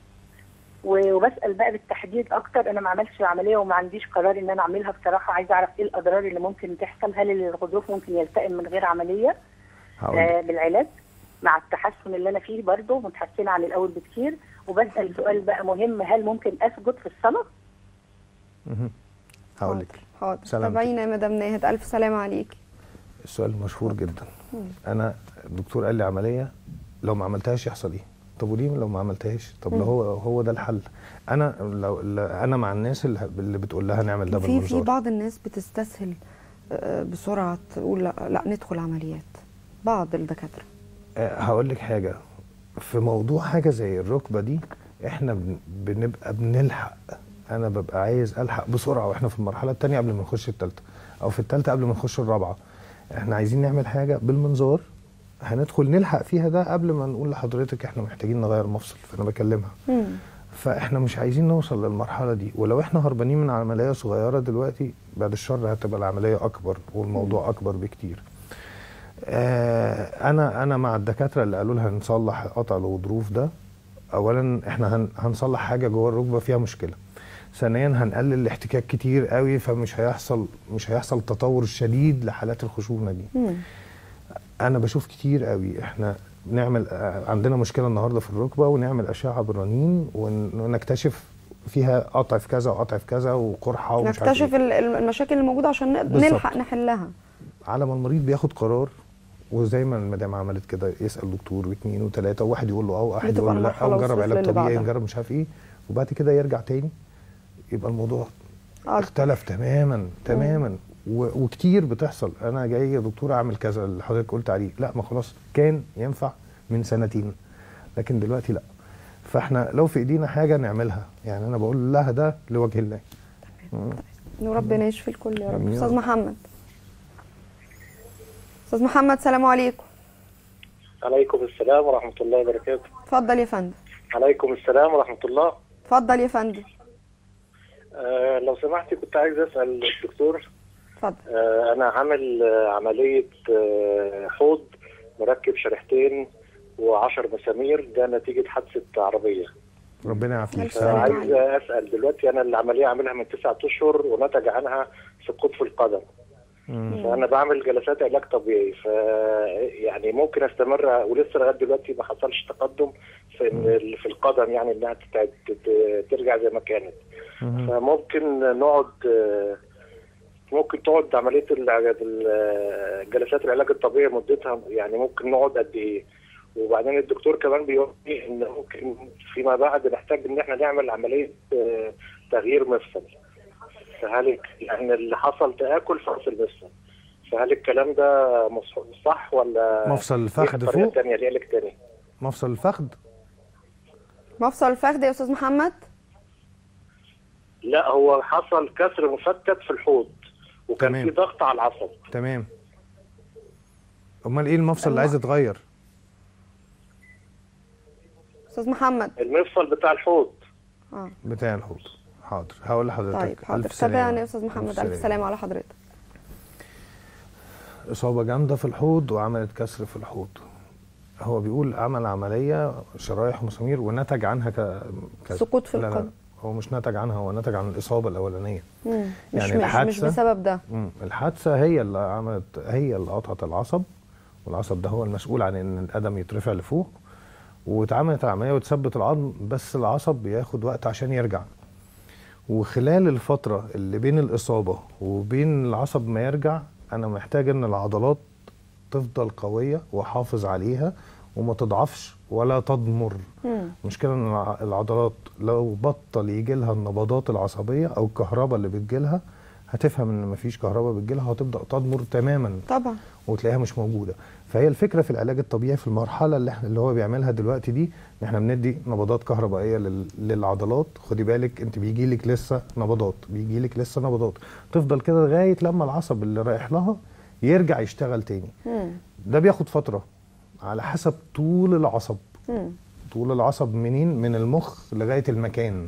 و- وبسال بقى بالتحديد اكتر انا ما عملتش العمليه وما عنديش قرار ان انا اعملها بصراحه عايزه اعرف ايه الاضرار اللي ممكن تحصل هل الغضروف ممكن يلتئم من غير عمليه هقول آه بالعلاج مع التحسن اللي انا فيه برضه متحسنه عن الاول بكتير وبسال سؤال بقى مهم هل ممكن اسجد في الصلاه مهم. هقول لك حاضر سلامتك. تابعينا يا مدام ناهد الف سلامه عليكي السؤال مشهور جدا انا الدكتور قال لي عمليه لو ما عملتهاش يحصل ايه طب وليه لو ما عملتهاش طب لو هو هو ده الحل انا لو لو- انا مع الناس اللي اللي بتقول لها نعمل ده في في بالمنظار بعض الناس بتستسهل آه، بسرعه تقول لا, لا ندخل عمليات بعض الدكاتره آه، هقول لك حاجه في موضوع حاجه زي الركبه دي احنا بن- بنبقى بنلحق انا ببقى عايز الحق بسرعه واحنا في المرحله الثانيه قبل ما نخش الثالثه او في الثالثه قبل ما نخش الرابعه احنا عايزين نعمل حاجه بالمنظار هندخل نلحق فيها ده قبل ما نقول لحضرتك احنا محتاجين نغير مفصل فانا بكلمها مم. فاحنا مش عايزين نوصل للمرحله دي ولو احنا هربانين من عمليه صغيره دلوقتي بعد الشر هتبقى العمليه اكبر والموضوع اكبر بكتير آه انا انا مع الدكاتره اللي قالوا لها نصلح قطع الغضروف ده اولا احنا هن هنصلح حاجه جوه الركبه فيها مشكله ثانيا هنقلل الاحتكاك كتير قوي فمش هيحصل مش هيحصل تطور شديد لحالات الخشونه دي مم. انا بشوف كتير قوي احنا نعمل آه، عندنا مشكله النهارده في الركبه ونعمل اشعه بالرنين ون- ونكتشف فيها قطع في كذا وقطع في كذا وقرحه ومش عارف نكتشف إيه. ال- ال- المشاكل الموجوده عشان نقدر بالظبط. نلحق نحلها على ما المريض بياخد قرار وزي ما المدام عملت كده يسال دكتور واثنين وثلاثه وواحد يقول له اه واحد بتبقى يقول له لا المرحلة او نجرب وصلت علاج للي طبيعي بعدها. نجرب مش عارف ايه وبعد كده يرجع تاني يبقى الموضوع آه، اختلف تماما تماما و- وكتير بتحصل انا جاي يا دكتور اعمل كذا اللي حضرتك قلت عليه لا ما خلاص كان ينفع من سنتين لكن دلوقتي لا فاحنا لو في ايدينا حاجه نعملها يعني انا بقول لها ده لوجه الله مم. إنه ربنا يشفي الكل يا رب آمين يا استاذ رب. محمد استاذ محمد سلام عليكم عليكم السلام ورحمة الله وبركاته اتفضل يا فندم عليكم السلام ورحمة الله اتفضل يا فندم آه لو سمحتي كنت عايز أسأل الدكتور اتفضل آه أنا عامل آه عملية آه حوض مركب شريحتين وعشر مسامير ده نتيجة حادثة عربية ربنا يعافيك ألف سلامة. عايز أسأل دلوقتي أنا العملية عاملها من تسعة أشهر ونتج عنها سقوط في القدم مم. فأنا بعمل جلسات علاج طبيعي ف يعني ممكن أستمر ولسه لغاية دلوقتي ما حصلش تقدم في إن في القدم يعني إنها تت- تت- ترجع زي ما كانت مم. فممكن نقعد ممكن تقعد عمليه الع- ال- جلسات العلاج الطبيعي مدتها يعني ممكن نقعد قد ايه وبعدين الدكتور كمان بيقول لي ان ممكن فيما بعد نحتاج ان احنا نعمل عمليه آه، تغيير مفصل فهل يعني اللي حصل تاكل في راس المفصل فهل الكلام ده مص- صح ولا مفصل ليه الفخذ طريقة فوق تانية ليه علاج تاني مفصل الفخذ مفصل الفخذ يا استاذ محمد لا هو حصل كسر مفتت في الحوض وكان تمام. في ضغط على العصب تمام امال ايه المفصل اللي عايز يتغير استاذ محمد المفصل بتاع الحوض اه بتاع الحوض حاضر هقول لحضرتك طيب حاضر ألف سلامة. تابعني يا استاذ محمد الف سلامة. سلامه على حضرتك إصابة جامدة في الحوض وعملت كسر في الحوض هو بيقول عمل عملية شرايح ومسامير ونتج عنها ك... ك... سقوط في لا لا القلب. هو مش نتج عنها هو نتج عن الإصابة الأولانية مم. مش يعني مش, مش الحادثة- بسبب ده مم. الحادثة هي اللي عملت هي اللي قطعت العصب والعصب ده هو المسؤول عن إن القدم يترفع لفوق واتعملت العملية وتثبت العظم بس العصب بياخد وقت عشان يرجع وخلال الفترة اللي بين الإصابة وبين العصب ما يرجع أنا محتاج إن العضلات تفضل قوية وأحافظ عليها وما تضعفش ولا تضمر مم. المشكلة إن الع- العضلات لو بطل يجي لها النبضات العصبية أو الكهرباء اللي بتجيلها هتفهم إن مفيش كهرباء بتجيلها وهتبدأ تضمر تماما طبعا وتلاقيها مش موجوده فهي الفكره في العلاج الطبيعي في المرحله اللي احنا اللي هو بيعملها دلوقتي دي ان احنا بندي نبضات كهربائيه لل... للعضلات خدي بالك انت بيجي لك لسه نبضات بيجي لك لسه نبضات تفضل كده لغايه لما العصب اللي رايح لها يرجع يشتغل تاني مم. ده بياخد فتره على حسب طول العصب مم. طول العصب منين من المخ لغايه المكان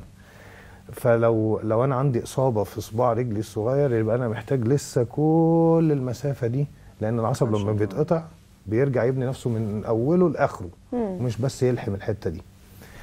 فلو لو انا عندي اصابه في صباع رجلي الصغير يبقى انا محتاج لسه كل المسافه دي لان العصب لما بيتقطع بيرجع يبني نفسه من اوله لاخره مم. مش بس يلحم الحته دي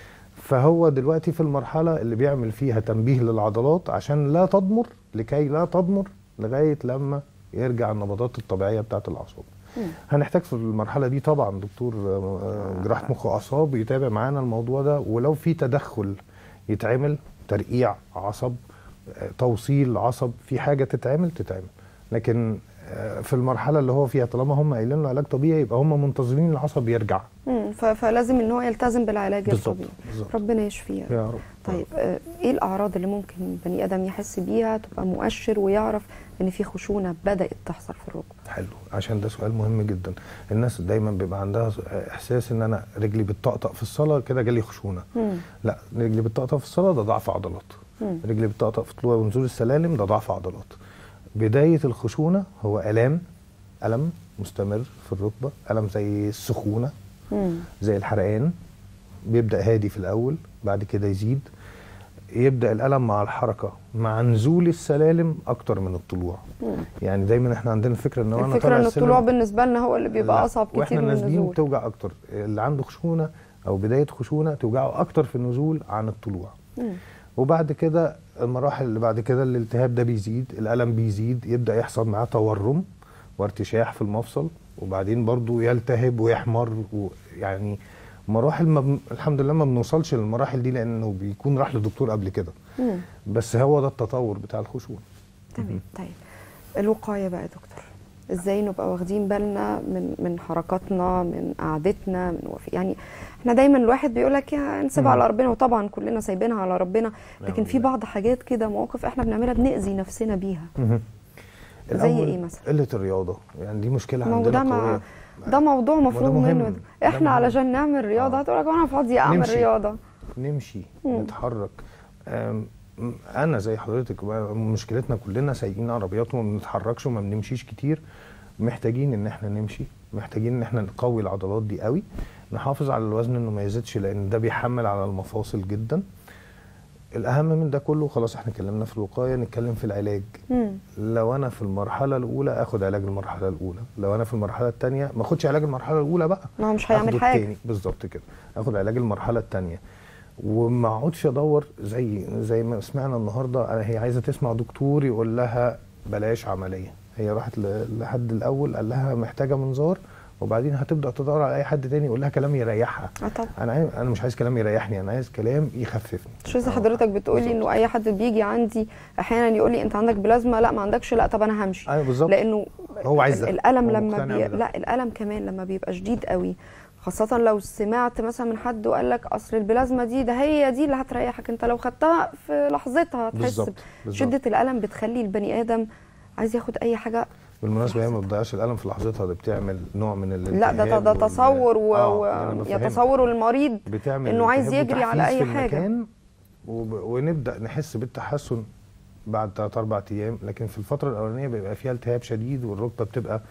فهو دلوقتي في المرحله اللي بيعمل فيها تنبيه للعضلات عشان لا تضمر لكي لا تضمر لغايه لما يرجع النبضات الطبيعيه بتاعه الاعصاب هنحتاج في المرحله دي طبعا دكتور آه، جراحه مخ واعصاب يتابع معانا الموضوع ده ولو في تدخل يتعمل ترقيع عصب آه، توصيل عصب في حاجه تتعمل تتعمل لكن آه، في المرحله اللي هو فيها طالما هم قايلين له علاج طبيعي يبقى هم منتظرين العصب يرجع مم. ف- فلازم ان هو يلتزم بالعلاج بالظبط، الطبيعي بالظبط. ربنا يشفيه يا رب طيب آه، ايه الاعراض اللي ممكن بني ادم يحس بيها تبقى مؤشر ويعرف ان في خشونه بدات تحصل في الركبه حلو عشان ده سؤال مهم جدا الناس دايما بيبقى عندها احساس ان انا رجلي بتطقطق في الصلاه كده جالي خشونه مم. لا رجلي بتطقطق في الصلاه ده ضعف عضلات مم. رجلي بتطقطق في طلوع ونزول السلالم ده ضعف عضلات بدايه الخشونه هو الام الم مستمر في الركبه الم زي السخونه مم. زي الحرقان بيبدا هادي في الاول بعد كده يزيد يبدا الالم مع الحركه مع نزول السلالم اكتر من الطلوع مم. يعني دايما احنا عندنا فكره ان هو انا الفكره طالع ان السلم الطلوع بالنسبه لنا هو اللي بيبقى لا، اصعب واحنا كتير من نازلين النزول بتوجع اكتر اللي عنده خشونه او بدايه خشونه توجعه اكتر في النزول عن الطلوع مم. وبعد كده المراحل اللي بعد كده الالتهاب ده بيزيد الالم بيزيد يبدا يحصل معاه تورم وارتشاح في المفصل وبعدين برضو يلتهب ويحمر ويعني مراحل ما بن... الحمد لله ما بنوصلش للمراحل دي لانه بيكون راح لدكتور قبل كده مم. بس هو ده التطور بتاع الخشونه تمام طيب الوقايه بقى يا دكتور ازاي نبقى واخدين بالنا من من حركاتنا من قعدتنا من وف... يعني احنا دايما الواحد بيقول لك يا نسيبها مم. على ربنا وطبعا كلنا سايبينها على ربنا لكن نعم في بالله. بعض حاجات كده مواقف احنا بنعملها بنأذي نفسنا بيها مهم. زي الأول ايه مثلا؟ قله الرياضه يعني دي مشكله ما هو عندنا ده قويه ما ده موضوع مفروغ مهم. منه ده احنا مهم. علشان نعمل رياضه آه. هتقول لك انا فاضيه اعمل نمشي. رياضه نمشي مم. نتحرك أم، م- انا زي حضرتك بقى مشكلتنا كلنا سايقين عربيات وما بنتحركش وما بنمشيش كتير محتاجين ان احنا نمشي محتاجين ان احنا نقوي العضلات دي قوي نحافظ على الوزن انه ما يزيدش لان ده بيحمل على المفاصل جدا الاهم من ده كله خلاص احنا اتكلمنا في الوقايه نتكلم في العلاج مم. لو انا في المرحله الاولى اخد علاج المرحله الاولى لو انا في المرحله الثانيه ما اخدش علاج المرحله الاولى بقى ما هو مش هيعمل آخده حاجه التاني. بالظبط كده اخد علاج المرحله الثانيه وما اقعدش ادور زي زي ما سمعنا النهارده أنا هي عايزه تسمع دكتور يقول لها بلاش عمليه هي راحت ل- لحد الاول قال لها محتاجه منظار وبعدين هتبدا تدور على اي حد تاني يقول لها كلام يريحها اه طبعا انا عايز انا مش عايز كلام يريحني انا عايز كلام يخففني مش لسه حضرتك بتقولي بالظبط. انه اي حد بيجي عندي احيانا يقول لي انت عندك بلازما لا ما عندكش لا طب انا همشي ايوه بالظبط لانه هو عايز ده. الالم هو لما مقتنع بي... بده. لا الالم كمان لما بيبقى شديد قوي خاصة لو سمعت مثلا من حد وقال لك اصل البلازما دي ده هي دي اللي هتريحك انت لو خدتها في لحظتها هتحس بالظبط بالظبط. شدة الالم بتخلي البني ادم عايز ياخد اي حاجة بالمناسبه هي ما بتضيعش الالم في لحظتها ده بتعمل نوع من لا ده الالتهاب ده وال- تصور و... آه، و... أنا بفهمك. يتصور المريض بتعمل إنه عايز التهاب يجري على وتحفيز أي في حاجة. المكان وب... ونبدا نحس بالتحسن بعد 3 4 ايام لكن في الفتره الاولانيه بيبقى فيها التهاب شديد والركبه بتبقى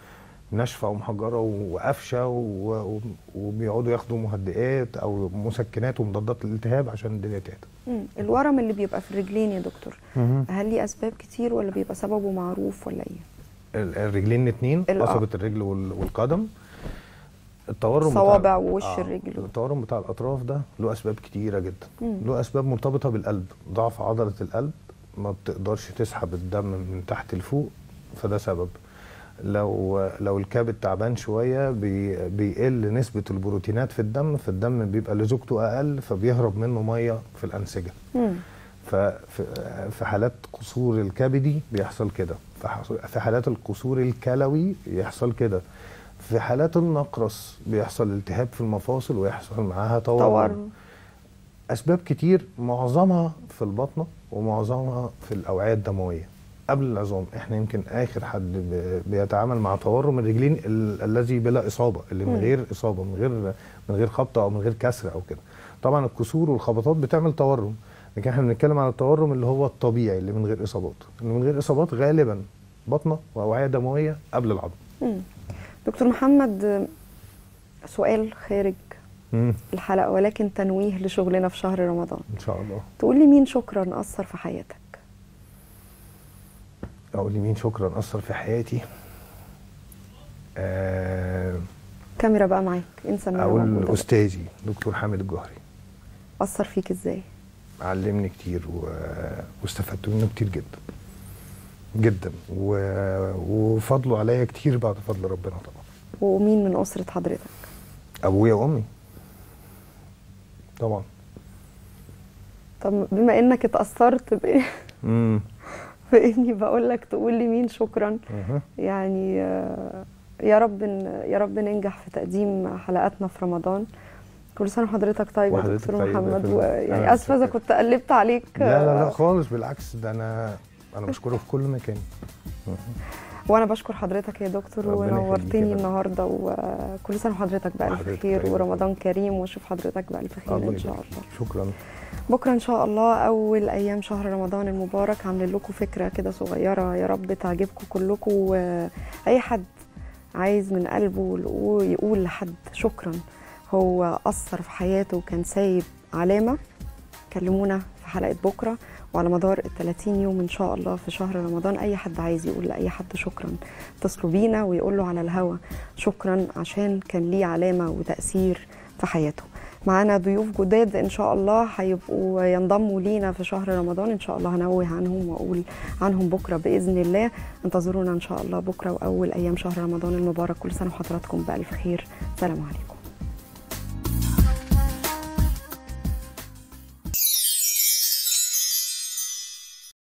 ناشفه ومحجره وقافشه و- و- وبيقعدوا ياخدوا مهدئات او مسكنات ومضادات للالتهاب عشان الدنيا تهدى مم. الورم اللي بيبقى في الرجلين يا دكتور هل ليه اسباب كتير ولا بيبقى سببه معروف ولا ايه ال- الرجلين الاثنين ال- آه. قصبة الرجل وال- والقدم التورم صوابع بتاع ووش الرجل. التورم بتاع الاطراف ده له اسباب كتيره جدا مم. له اسباب مرتبطه بالقلب ضعف عضله القلب ما بتقدرش تسحب الدم من تحت لفوق فده سبب لو لو الكبد تعبان شويه بي بيقل نسبه البروتينات في الدم فالدم بيبقى لزوجته اقل فبيهرب منه ميه في الانسجه مم. ففي في حالات قصور الكبدي بيحصل كده في حص- في حالات القصور الكلوي يحصل كده في حالات النقرس بيحصل التهاب في المفاصل ويحصل معاها تورم تورم اسباب كتير معظمها في البطنه ومعظمها في الاوعيه الدمويه قبل العظام احنا يمكن اخر حد ب- بيتعامل مع تورم الرجلين ال- الذي بلا اصابه اللي من مم. غير اصابه من غير من غير خبطه او من غير كسر او كده طبعا الكسور والخبطات بتعمل تورم لكن احنا بنتكلم عن التورم اللي هو الطبيعي اللي من غير اصابات اللي من غير اصابات غالبا بطنه واوعيه دمويه قبل العظم مم. دكتور محمد سؤال خارج مم. الحلقه ولكن تنويه لشغلنا في شهر رمضان ان شاء الله تقول لي مين شكرا اثر في حياتك اقول لمين شكرا اثر في حياتي آه كاميرا بقى معاك انسى ان انا اقول موجودة. استاذي دكتور حامد الجوهري اثر فيك ازاي علمني كتير و... واستفدت منه كتير جدا جدا و... وفضله عليا كتير بعد فضل ربنا طبعا ومين من اسره حضرتك ابويا وامي طبعا طب بما انك اتاثرت ب... امم باني بقول لك تقول لي مين شكرا أها. يعني آه، يا رب ن- يا رب ننجح في تقديم حلقاتنا في رمضان كل سنه وحضرتك طيب يا وحضرتك دكتور طيب يا محمد فندم. ويعني أنا اسفه اذا متشكر. كنت قلبت عليك لا لا لا آه، خالص بالعكس ده انا انا بشكره في كل مكان وانا بشكر حضرتك يا دكتور ربنا يخليك يا ونورتني فندم. النهارده وكل سنه وحضرتك بالف وحضرتك خير طيب. ورمضان كريم واشوف حضرتك بالف خير الله ان شاء يبارك الله فيك. شكرا بكره ان شاء الله اول ايام شهر رمضان المبارك عاملين لكم فكره كده صغيره يا رب تعجبكم كلكم واي حد عايز من قلبه يقول- يقول لحد شكرا هو اثر في حياته وكان سايب علامه كلمونا في حلقه بكره وعلى مدار ال 30 يوم ان شاء الله في شهر رمضان اي حد عايز يقول لاي حد شكرا اتصلوا بينا ويقول له على الهوا شكرا عشان كان ليه علامه وتاثير في حياته معانا ضيوف جداد ان شاء الله هيبقوا ينضموا لينا في شهر رمضان ان شاء الله هنوه عنهم واقول عنهم بكره باذن الله انتظرونا ان شاء الله بكره واول ايام شهر رمضان المبارك كل سنه وحضراتكم بالف خير سلام عليكم